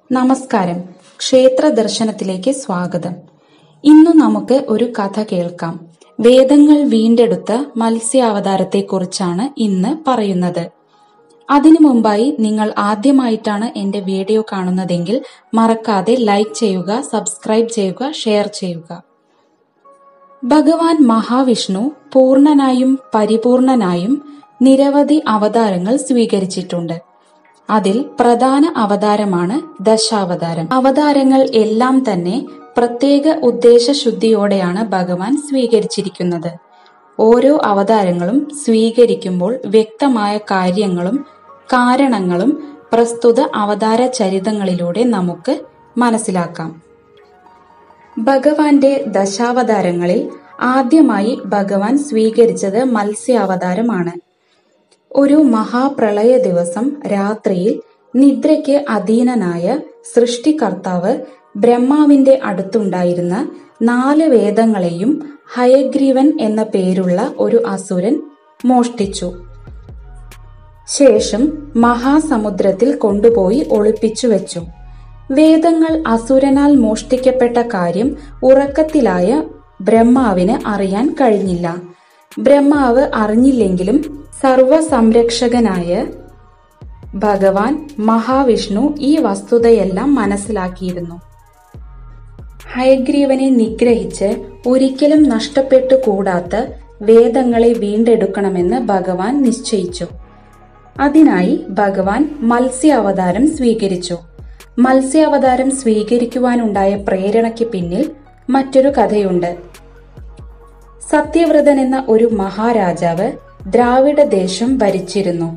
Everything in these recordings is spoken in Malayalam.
നമസ്കാരം ക്ഷേത്ര ദർശനത്തിലേക്ക് സ്വാഗതം ഇന്നു നമുക്ക് ഒരു കഥ കേൾക്കാം വേദങ്ങൾ വീണ്ടെടുത്ത മത്സ്യാവതാരത്തെക്കുറിച്ചാണ് ഇന്ന് പറയുന്നത് അതിനു മുമ്പായി നിങ്ങൾ ആദ്യമായിട്ടാണ് എന്റെ വീഡിയോ കാണുന്നതെങ്കിൽ മറക്കാതെ ലൈക്ക് ചെയ്യുക സബ്സ്ക്രൈബ് ചെയ്യുക ഷെയർ ചെയ്യുക ഭഗവാൻ മഹാവിഷ്ണു പൂർണനായും പരിപൂർണനായും നിരവധി അവതാരങ്ങൾ സ്വീകരിച്ചിട്ടുണ്ട് അതിൽ പ്രധാന അവതാരമാണ് ദശാവതാരം അവതാരങ്ങൾ എല്ലാം തന്നെ പ്രത്യേക ഉദ്ദേശശുദ്ധിയോടെയാണ് ഭഗവാൻ സ്വീകരിച്ചിരിക്കുന്നത് ഓരോ അവതാരങ്ങളും സ്വീകരിക്കുമ്പോൾ വ്യക്തമായ കാര്യങ്ങളും കാരണങ്ങളും പ്രസ്തുത അവതാര ചരിതങ്ങളിലൂടെ നമുക്ക് മനസ്സിലാക്കാം ഭഗവാന്റെ ദശാവതാരങ്ങളിൽ ആദ്യമായി ഭഗവാൻ സ്വീകരിച്ചത് മത്സ്യാവതാരമാണ് ഒരു മഹാപ്രളയ ദിവസം രാത്രിയിൽ നിദ്രയ്ക്ക് അധീനനായ സൃഷ്ടികർത്താവ് ബ്രഹ്മാവിന്റെ അടുത്തുണ്ടായിരുന്ന നാല് വേദങ്ങളെയും ഹയഗ്രീവൻ എന്ന പേരുള്ള ഒരു അസുരൻ മോഷ്ടിച്ചു ശേഷം മഹാസമുദ്രത്തിൽ കൊണ്ടുപോയി ഒളിപ്പിച്ചു വെച്ചു വേദങ്ങൾ അസുരനാൽ മോഷ്ടിക്കപ്പെട്ട കാര്യം ഉറക്കത്തിലായ ബ്രഹ്മാവിന് അറിയാൻ കഴിഞ്ഞില്ല ബ്രഹ്മാവ് അറിഞ്ഞില്ലെങ്കിലും സർവസംരക്ഷകനായ ഭഗവാൻ മഹാവിഷ്ണു ഈ വസ്തുതയെല്ലാം മനസ്സിലാക്കിയിരുന്നു ഹയഗ്രീവനെ നിഗ്രഹിച്ച് ഒരിക്കലും നഷ്ടപ്പെട്ടു കൂടാത്ത വേദങ്ങളെ വീണ്ടെടുക്കണമെന്ന് ഭഗവാൻ നിശ്ചയിച്ചു അതിനായി ഭഗവാൻ മത്സ്യാവതാരം സ്വീകരിച്ചു മത്സ്യാവതാരം സ്വീകരിക്കുവാനുണ്ടായ പ്രേരണയ്ക്ക് പിന്നിൽ മറ്റൊരു കഥയുണ്ട് സത്യവ്രതൻ എന്ന ഒരു മഹാരാജാവ് ദ്രാവിഡ ദേശം ഭരിച്ചിരുന്നു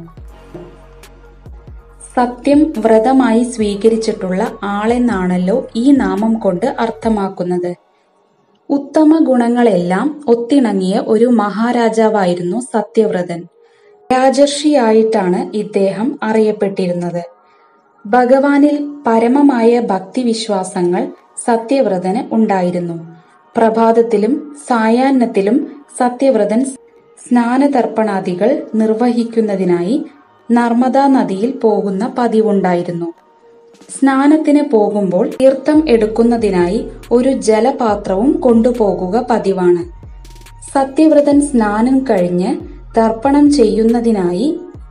സത്യം വ്രതമായി സ്വീകരിച്ചിട്ടുള്ള ആളെന്നാണല്ലോ ഈ നാമം കൊണ്ട് അർത്ഥമാക്കുന്നത് ഉത്തമ ഗുണങ്ങളെല്ലാം ഒത്തിണങ്ങിയ ഒരു മഹാരാജാവായിരുന്നു സത്യവ്രതൻ രാജർഷിയായിട്ടാണ് ഇദ്ദേഹം അറിയപ്പെട്ടിരുന്നത് ഭഗവാനിൽ പരമമായ ഭക്തിവിശ്വാസങ്ങൾ സത്യവ്രതന് ഉണ്ടായിരുന്നു പ്രഭാതത്തിലും സായാഹ്നത്തിലും സത്യവ്രതൻ സ്നാനതർപ്പണാദികൾ നിർവഹിക്കുന്നതിനായി നർമ്മദാ നദിയിൽ പോകുന്ന പതിവുണ്ടായിരുന്നു സ്നാനത്തിന് പോകുമ്പോൾ തീർത്ഥം എടുക്കുന്നതിനായി ഒരു ജലപാത്രവും കൊണ്ടുപോകുക പതിവാണ് സത്യവ്രതൻ സ്നാനം കഴിഞ്ഞ് തർപ്പണം ചെയ്യുന്നതിനായി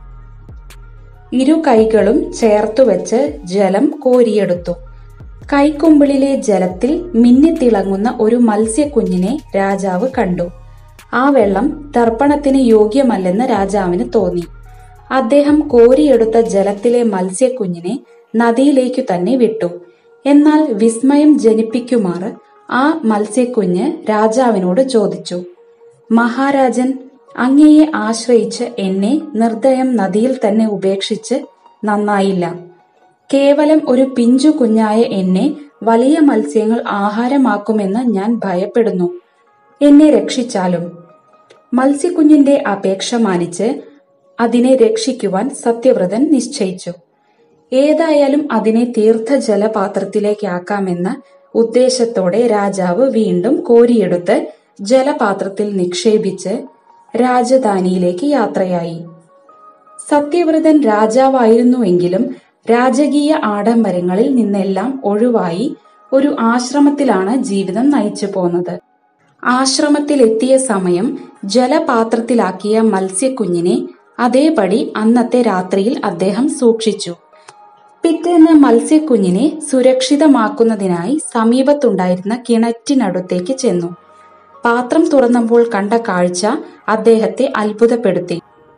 ഇരു കൈകളും ചേർത്തുവെച്ച് ജലം കോരിയെടുത്തു കൈക്കുമ്പിളിലെ ജലത്തിൽ മിന്നിത്തിളങ്ങുന്ന ഒരു മത്സ്യക്കുഞ്ഞിനെ രാജാവ് കണ്ടു ആ വെള്ളം തർപ്പണത്തിന് യോഗ്യമല്ലെന്ന് രാജാവിന് തോന്നി അദ്ദേഹം കോരിയെടുത്ത ജലത്തിലെ മത്സ്യക്കുഞ്ഞിനെ നദിയിലേക്കു തന്നെ വിട്ടു എന്നാൽ വിസ്മയം ജനിപ്പിക്കുമാർ ആ മത്സ്യക്കുഞ്ഞ് രാജാവിനോട് ചോദിച്ചു മഹാരാജൻ അങ്ങയെ ആശ്രയിച്ച് എന്നെ നിർദ്ദയം നദിയിൽ തന്നെ ഉപേക്ഷിച്ച് നന്നായില്ല കേവലം ഒരു പിഞ്ചു കുഞ്ഞായ എന്നെ വലിയ മത്സ്യങ്ങൾ ആഹാരമാക്കുമെന്ന് ഞാൻ ഭയപ്പെടുന്നു എന്നെ രക്ഷിച്ചാലും മത്സ്യക്കുഞ്ഞിന്റെ അപേക്ഷ മാനിച്ച് അതിനെ രക്ഷിക്കുവാൻ സത്യവ്രതൻ നിശ്ചയിച്ചു ഏതായാലും അതിനെ തീർത്ഥജലപാത്രത്തിലേക്കാക്കാമെന്ന ഉദ്ദേശത്തോടെ രാജാവ് വീണ്ടും കോരിയെടുത്ത് ജലപാത്രത്തിൽ നിക്ഷേപിച്ച് രാജധാനിയിലേക്ക് യാത്രയായി സത്യവ്രതൻ രാജാവായിരുന്നുവെങ്കിലും രാജകീയ ആഡംബരങ്ങളിൽ നിന്നെല്ലാം ഒഴിവായി ഒരു ആശ്രമത്തിലാണ് ജീവിതം നയിച്ചു പോന്നത് ആശ്രമത്തിലെത്തിയ സമയം ജലപാത്രത്തിലാക്കിയ മത്സ്യക്കുഞ്ഞിനെ അതേപടി അന്നത്തെ രാത്രിയിൽ അദ്ദേഹം സൂക്ഷിച്ചു പിറ്റേന്ന് മത്സ്യക്കുഞ്ഞിനെ സുരക്ഷിതമാക്കുന്നതിനായി സമീപത്തുണ്ടായിരുന്ന കിണറ്റിനടുത്തേക്ക് ചെന്നു പാത്രം തുറന്നപ്പോൾ കണ്ട കാഴ്ച അദ്ദേഹത്തെ അത്ഭുതപ്പെടുത്തി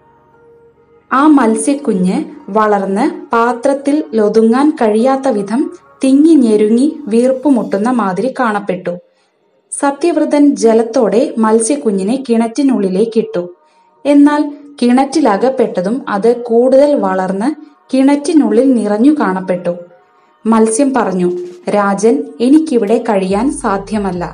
ആ മത്സ്യക്കുഞ്ഞ് വളർന്ന് പാത്രത്തിൽ ലൊതുങ്ങാൻ കഴിയാത്ത വിധം തിങ്ങി ഞെരുങ്ങി വീർപ്പുമുട്ടുന്ന മാതിരി കാണപ്പെട്ടു സത്യവ്രതൻ ജലത്തോടെ മത്സ്യക്കുഞ്ഞിനെ കിണറ്റിനുള്ളിലേക്കിട്ടു എന്നാൽ കിണറ്റിലകപ്പെട്ടതും അത് കൂടുതൽ വളർന്ന് കിണറ്റിനുള്ളിൽ നിറഞ്ഞു കാണപ്പെട്ടു മത്സ്യം പറഞ്ഞു രാജൻ എനിക്കിവിടെ കഴിയാൻ സാധ്യമല്ല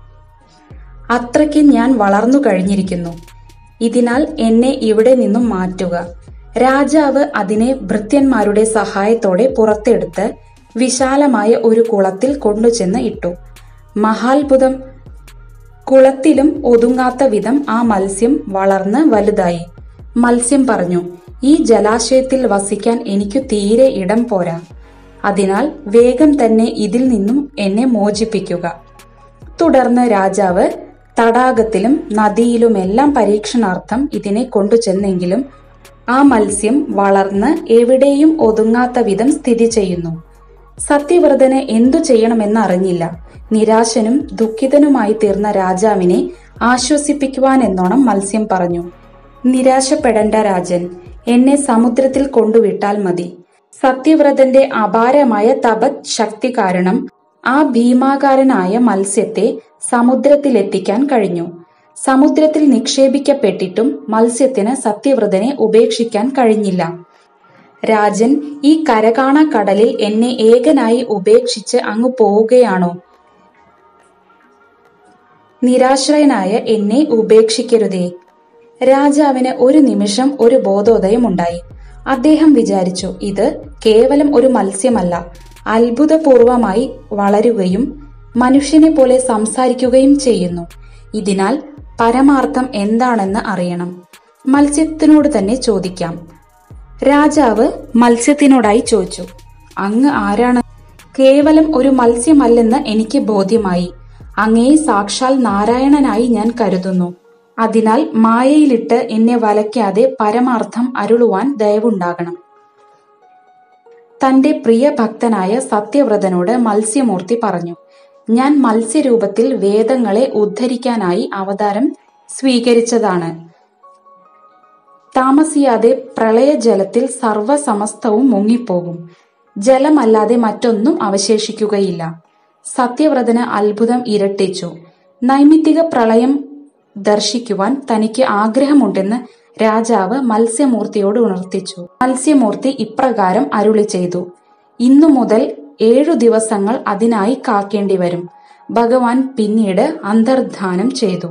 അത്രയ്ക്ക് ഞാൻ വളർന്നു കഴിഞ്ഞിരിക്കുന്നു ഇതിനാൽ എന്നെ ഇവിടെ നിന്നും മാറ്റുക രാജാവ് അതിനെ ഭൃത്യന്മാരുടെ സഹായത്തോടെ പുറത്തെടുത്ത് വിശാലമായ ഒരു കുളത്തിൽ കൊണ്ടുചെന്ന് ഇട്ടു മഹാത്ഭുതം കുളത്തിലും ഒതുങ്ങാത്ത വിധം ആ മത്സ്യം വളർന്ന് വലുതായി മത്സ്യം പറഞ്ഞു ഈ ജലാശയത്തിൽ വസിക്കാൻ എനിക്കു തീരെ ഇടം പോരാ അതിനാൽ വേഗം തന്നെ ഇതിൽ നിന്നും എന്നെ മോചിപ്പിക്കുക തുടർന്ന് രാജാവ് തടാകത്തിലും നദിയിലുമെല്ലാം പരീക്ഷണാർത്ഥം ഇതിനെ കൊണ്ടുചെന്നെങ്കിലും ആ മത്സ്യം വളർന്ന് എവിടെയും ഒതുങ്ങാത്ത വിധം സ്ഥിതി ചെയ്യുന്നു സത്യവ്രതന് എന്തു ചെയ്യണമെന്ന് അറിഞ്ഞില്ല നിരാശനും ദുഃഖിതനുമായി തീർന്ന രാജാവിനെ ആശ്വസിപ്പിക്കുവാൻ എന്നോണം മത്സ്യം പറഞ്ഞു നിരാശപ്പെടേണ്ട രാജൻ എന്നെ സമുദ്രത്തിൽ കൊണ്ടുവിട്ടാൽ മതി സത്യവ്രതന്റെ അപാരമായ തപത് ശക്തി കാരണം ആ ഭീമാകാരനായ മത്സ്യത്തെ സമുദ്രത്തിലെത്തിക്കാൻ കഴിഞ്ഞു സമുദ്രത്തിൽ നിക്ഷേപിക്കപ്പെട്ടിട്ടും മത്സ്യത്തിന് സത്യവ്രതനെ ഉപേക്ഷിക്കാൻ കഴിഞ്ഞില്ല രാജൻ ഈ കരകാണ കടലിൽ എന്നെ ഏകനായി ഉപേക്ഷിച്ച് അങ്ങ് പോവുകയാണോ നിരാശ്രയനായ എന്നെ ഉപേക്ഷിക്കരുതേ രാജാവിന് ഒരു നിമിഷം ഒരു ബോധോദയം ഉണ്ടായി അദ്ദേഹം വിചാരിച്ചു ഇത് കേവലം ഒരു മത്സ്യമല്ല അത്ഭുതപൂർവമായി വളരുകയും മനുഷ്യനെ പോലെ സംസാരിക്കുകയും ചെയ്യുന്നു ഇതിനാൽ പരമാർത്ഥം എന്താണെന്ന് അറിയണം മത്സ്യത്തിനോട് തന്നെ ചോദിക്കാം രാജാവ് മത്സ്യത്തിനോടായി ചോദിച്ചു അങ്ങ് ആരാണ് കേവലം ഒരു മത്സ്യമല്ലെന്ന് എനിക്ക് ബോധ്യമായി അങ്ങയെ സാക്ഷാൽ നാരായണനായി ഞാൻ കരുതുന്നു അതിനാൽ മായയിലിട്ട് എന്നെ വലയ്ക്കാതെ പരമാർത്ഥം അരുളുവാൻ ദയവുണ്ടാകണം തന്റെ പ്രിയ ഭക്തനായ സത്യവ്രതനോട് മത്സ്യമൂർത്തി പറഞ്ഞു ഞാൻ മത്സ്യരൂപത്തിൽ വേദങ്ങളെ ഉദ്ധരിക്കാനായി അവതാരം സ്വീകരിച്ചതാണ് താമസിയാതെ പ്രളയജലത്തിൽ സർവസമസ്തവും മുങ്ങിപ്പോകും ജലമല്ലാതെ മറ്റൊന്നും അവശേഷിക്കുകയില്ല സത്യവ്രതന് അത്ഭുതം ഇരട്ടിച്ചു നൈമിത്തിക പ്രളയം ദർശിക്കുവാൻ തനിക്ക് ആഗ്രഹമുണ്ടെന്ന് രാജാവ് മത്സ്യമൂർത്തിയോട് ഉണർത്തിച്ചു മത്സ്യമൂർത്തി ഇപ്രകാരം അരുളി ചെയ്തു ഇന്നു മുതൽ ഏഴു ദിവസങ്ങൾ അതിനായി കാക്കേണ്ടി വരും ഭഗവാൻ പിന്നീട് അന്തർധാനം ചെയ്തു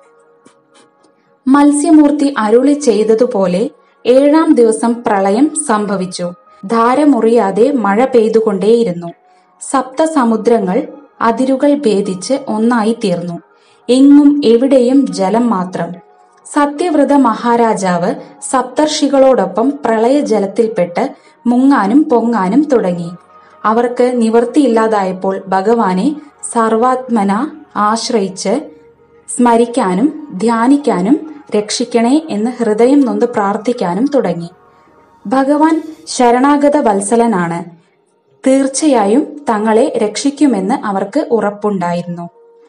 മത്സ്യമൂർത്തി അരുളി ചെയ്തതുപോലെ ഏഴാം ദിവസം പ്രളയം സംഭവിച്ചു ധാരമുറിയാതെ മഴ പെയ്തുകൊണ്ടേയിരുന്നു സപ്തസമുദ്രങ്ങൾ അതിരുകൾ ഭേദിച്ച് ഒന്നായി തീർന്നു എങ്ങും എവിടെയും ജലം മാത്രം സത്യവ്രത മഹാരാജാവ് സപ്തർഷികളോടൊപ്പം പ്രളയജലത്തിൽപ്പെട്ട് മുങ്ങാനും പൊങ്ങാനും തുടങ്ങി അവർക്ക് നിവർത്തിയില്ലാതായപ്പോൾ ഭഗവാനെ സർവാത്മന ആശ്രയിച്ച് സ്മരിക്കാനും ധ്യാനിക്കാനും രക്ഷിക്കണേ എന്ന് ഹൃദയം നൊന്ന് പ്രാർത്ഥിക്കാനും തുടങ്ങി ഭഗവാൻ ശരണാഗത വത്സലനാണ് തീർച്ചയായും തങ്ങളെ രക്ഷിക്കുമെന്ന് അവർക്ക് ഉറപ്പുണ്ടായിരുന്നു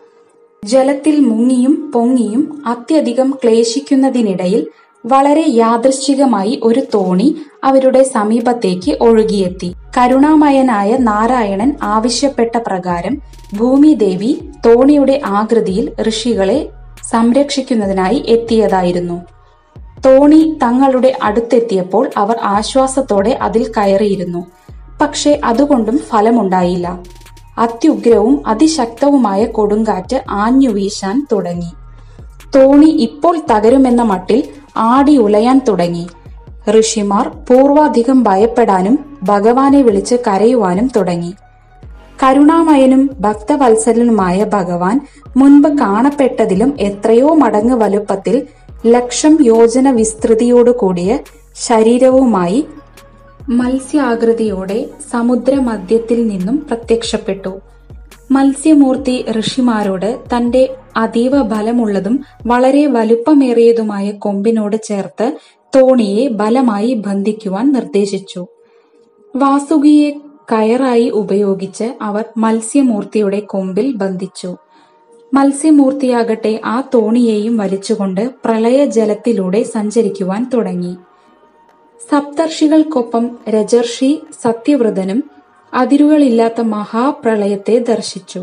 ജലത്തിൽ മുങ്ങിയും പൊങ്ങിയും അത്യധികം ക്ലേശിക്കുന്നതിനിടയിൽ വളരെ യാദൃശ്ചികമായി ഒരു തോണി അവരുടെ സമീപത്തേക്ക് ഒഴുകിയെത്തി കരുണാമയനായ നാരായണൻ ആവശ്യപ്പെട്ട പ്രകാരം ഭൂമിദേവി തോണിയുടെ ആകൃതിയിൽ ഋഷികളെ സംരക്ഷിക്കുന്നതിനായി എത്തിയതായിരുന്നു തോണി തങ്ങളുടെ അടുത്തെത്തിയപ്പോൾ അവർ ആശ്വാസത്തോടെ അതിൽ കയറിയിരുന്നു പക്ഷേ അതുകൊണ്ടും ഫലമുണ്ടായില്ല അത്യുഗ്രവും അതിശക്തവുമായ കൊടുങ്കാറ്റ് ആഞ്ഞു വീശാൻ തുടങ്ങി തോണി ഇപ്പോൾ തകരുമെന്ന മട്ടിൽ ആടി ഉലയാൻ തുടങ്ങി ഋഷിമാർ പൂർവാധികം ഭയപ്പെടാനും ഭഗവാനെ വിളിച്ച് കരയുവാനും തുടങ്ങി കരുണാമയനും ഭക്തവത്സലനുമായ ഭഗവാൻ മുൻപ് കാണപ്പെട്ടതിലും എത്രയോ മടങ്ങ് വലുപ്പത്തിൽ ലക്ഷം യോജന വിസ്തൃതിയോടു കൂടിയ ശരീരവുമായി മത്സ്യാകൃതിയോടെ സമുദ്രമധ്യത്തിൽ നിന്നും പ്രത്യക്ഷപ്പെട്ടു മത്സ്യമൂർത്തി ഋഷിമാരോട് തന്റെ അതീവ ബലമുള്ളതും വളരെ വലുപ്പമേറിയതുമായ കൊമ്പിനോട് ചേർത്ത് തോണിയെ ബലമായി ബന്ധിക്കുവാൻ നിർദ്ദേശിച്ചു വാസുകിയെ കയറായി ഉപയോഗിച്ച് അവർ മത്സ്യമൂർത്തിയുടെ കൊമ്പിൽ ബന്ധിച്ചു മത്സ്യമൂർത്തിയാകട്ടെ ആ തോണിയെയും വലിച്ചുകൊണ്ട് പ്രളയജലത്തിലൂടെ സഞ്ചരിക്കുവാൻ തുടങ്ങി സപ്തർഷികൾക്കൊപ്പം രജർഷി സത്യവ്രതനും അതിരുകളില്ലാത്ത മഹാപ്രളയത്തെ ദർശിച്ചു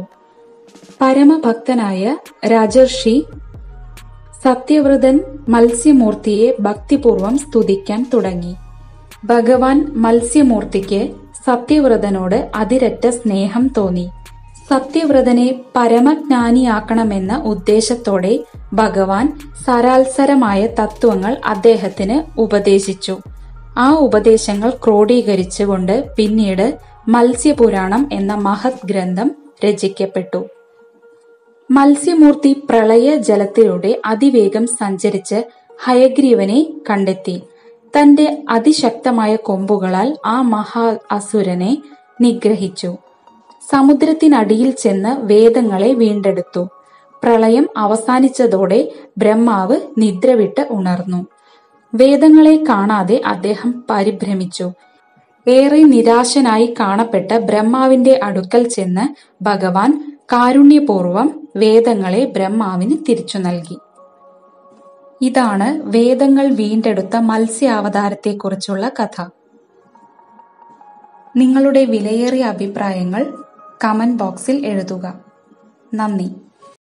പരമഭക്തനായ രാജർഷി സത്യവ്രതൻ മത്സ്യമൂർത്തിയെ ഭക്തിപൂർവം സ്തുതിക്കാൻ തുടങ്ങി ഭഗവാൻ മത്സ്യമൂർത്തിക്ക് സത്യവ്രതനോട് അതിരറ്റ സ്നേഹം തോന്നി സത്യവ്രതനെ പരമജ്ഞാനിയാക്കണമെന്ന ഉദ്ദേശത്തോടെ ഭഗവാൻ സരാത്സരമായ തത്വങ്ങൾ അദ്ദേഹത്തിന് ഉപദേശിച്ചു ആ ഉപദേശങ്ങൾ ക്രോഡീകരിച്ചുകൊണ്ട് പിന്നീട് മത്സ്യപുരാണം എന്ന മഹത് ഗ്രന്ഥം രചിക്കപ്പെട്ടു മത്സ്യമൂർത്തി പ്രളയ ജലത്തിലൂടെ അതിവേഗം സഞ്ചരിച്ച് ഹയഗ്രീവനെ കണ്ടെത്തി തന്റെ അതിശക്തമായ കൊമ്പുകളാൽ ആ മഹാ അസുരനെ നിഗ്രഹിച്ചു സമുദ്രത്തിനടിയിൽ ചെന്ന് വേദങ്ങളെ വീണ്ടെടുത്തു പ്രളയം അവസാനിച്ചതോടെ ബ്രഹ്മാവ് നിദ്രവിട്ട് ഉണർന്നു വേദങ്ങളെ കാണാതെ അദ്ദേഹം പരിഭ്രമിച്ചു ഏറെ നിരാശനായി കാണപ്പെട്ട ബ്രഹ്മാവിന്റെ അടുക്കൽ ചെന്ന് ഭഗവാൻ കാരുണ്യപൂർവം വേദങ്ങളെ ബ്രഹ്മാവിന് തിരിച്ചു നൽകി ഇതാണ് വേദങ്ങൾ വീണ്ടെടുത്ത മത്സ്യാവതാരത്തെക്കുറിച്ചുള്ള കഥ നിങ്ങളുടെ വിലയേറിയ അഭിപ്രായങ്ങൾ കമന്റ് ബോക്സിൽ എഴുതുക നന്ദി